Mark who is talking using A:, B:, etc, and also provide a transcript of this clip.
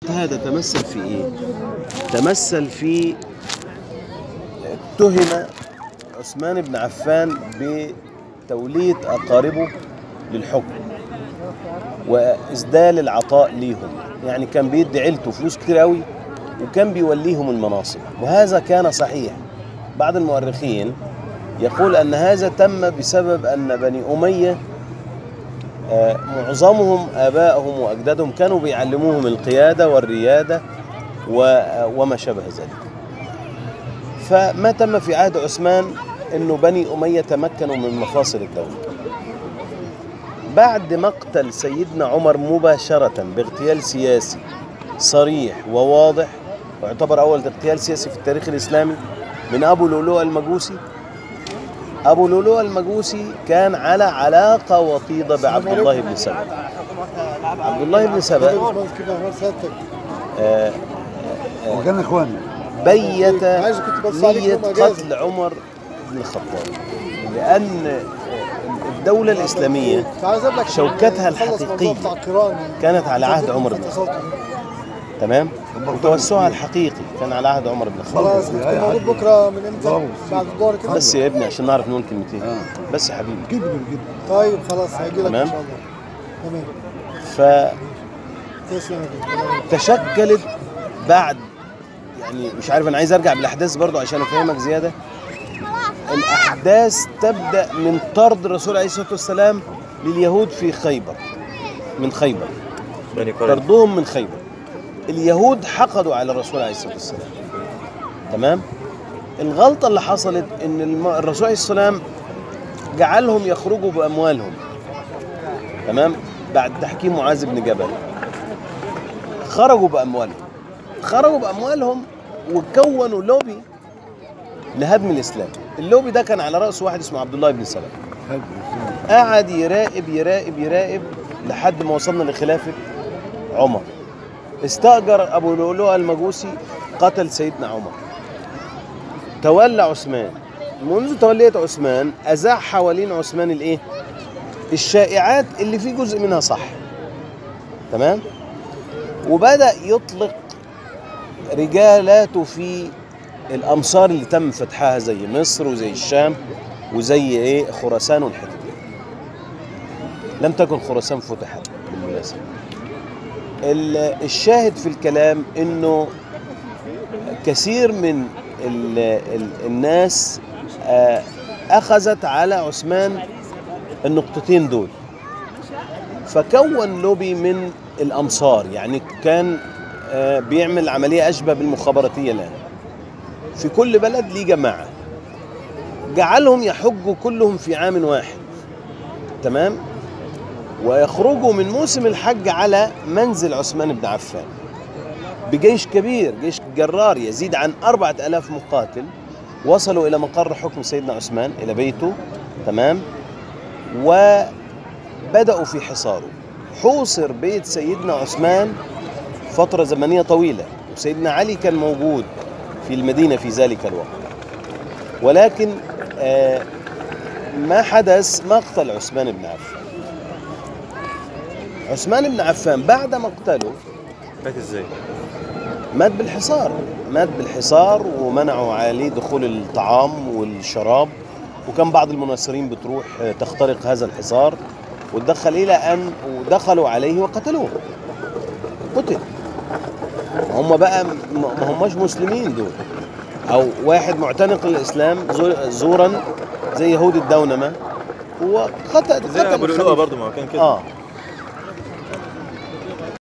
A: هذا تمثل في ايه؟ تمثل في اتهم عثمان بن عفان بتولية أقاربه للحكم وإسدال العطاء ليهم يعني كان بيدي عيلته فلوس كتير قوي وكان بيوليهم المناصب وهذا كان صحيح بعض المؤرخين يقول أن هذا تم بسبب أن بني أمية آه، معظمهم آبائهم وأجدادهم كانوا بيعلموهم القيادة والريادة و- وما شابه ذلك فما تم في عهد عثمان أنه بني أمية تمكنوا من مفاصل الدولة بعد مقتل سيدنا عمر مباشرة باغتيال سياسي صريح وواضح ويعتبر أول اغتيال سياسي في التاريخ الإسلامي من أبو لؤلؤة المجوسي أبو لؤلؤة المجوسي كان على علاقة وطيدة بعبد الله بن سبأ عبد الله بن سبأ
B: كيف عمل سيادتك
A: آه،
C: وكان اخواننا
A: بيت
B: عايز كنت بص عليك
A: نية
B: يوم أجازة.
A: قتل عمر بن الخطاب لأن الدولة الإسلامية
B: كنت عايز اقول لك
A: شوكتها
B: نخلص الموضوع
A: الحقيقية
B: بتاع القران
A: كانت على عهد عمر بن
B: اتصلت بيه.
A: تمام وتوسعها الحقيقي كان على عهد عمر بن الخطاب
B: خلاص
C: أي
B: كنت موجود
C: حد.
B: بكره من امتى؟
C: ضربه.
B: بعد الظهر كده
A: بس يا ابني عشان نعرف نقول كلمتين
C: آه.
A: بس يا حبيبي
C: جدا جدا
B: طيب خلاص هيجي لك
A: تمام.
B: ان شاء الله تمام
A: فتشكلت
B: تسلم يا بيه.
A: بعد يعني مش عارف انا عايز ارجع بالاحداث برضو عشان افهمك زياده الاحداث تبدا من طرد الرسول عليه الصلاه والسلام لليهود في خيبر من خيبر
D: بني قريظة
A: طردهم من خيبر اليهود حقدوا على الرسول عليه الصلاه والسلام تمام الغلطه اللي حصلت ان الم- الرسول عليه الصلاه والسلام جعلهم يخرجوا باموالهم تمام بعد تحكيم معاذ بن جبل خرجوا باموالهم خرجوا باموالهم وكونوا لوبي لهدم الاسلام اللوبي ده كان على راس واحد اسمه عبد الله بن سلام
C: حلو
A: قعد يراقب يراقب يراقب لحد ما وصلنا لخلافة عمر استأجر أبو لؤلؤة المجوسي قتل سيدنا عمر تولى عثمان منذ تولية عثمان أزاح حوالين عثمان الإيه؟ الشائعات اللي في جزء منها صح تمام؟ وبدأ يطلق رجالاته في الأمصار اللي تم فتحها زي مصر وزي الشام وزي إيه خراسان والحتت دي. لم تكن خراسان فتحت بالمناسبة ال- الشاهد في الكلام انه كثير من ال ال الناس آه، اخذت على عثمان النقطتين دول فكون لوبي من الامصار يعني كان آه، بيعمل عمليه اشبه بالمخابراتيه الان في كل بلد ليه جماعه جعلهم يحجوا كلهم في عام واحد تمام ويخرجوا من موسم الحج على منزل عثمان بن عفان بجيش كبير جيش جرار يزيد عن أربعة ألاف مقاتل وصلوا إلى مقر حكم سيدنا عثمان إلى بيته تمام وبدأوا في حصاره حوصر بيت سيدنا عثمان فترة زمنية طويلة وسيدنا علي كان موجود في المدينة في ذلك الوقت ولكن آه ما حدث مقتل عثمان بن عفان عثمان بن عفان بعد مقتله
D: مات ازاي؟
A: مات بالحصار مات بالحصار ومنعوا عليه دخول الطعام والشراب وكان بعض المناصرين بتروح آه، تخترق هذا الحصار وتدخل الى ان ودخلوا عليه وقتلوه قتل هم بقى م- ما هماش مسلمين دول او واحد معتنق للاسلام زو- زورا زي يهود الدونمه وقتل
D: زي
A: قتل
D: ابو لؤلؤة
A: الخليفة.
D: برضه ما هو كان كده
A: اه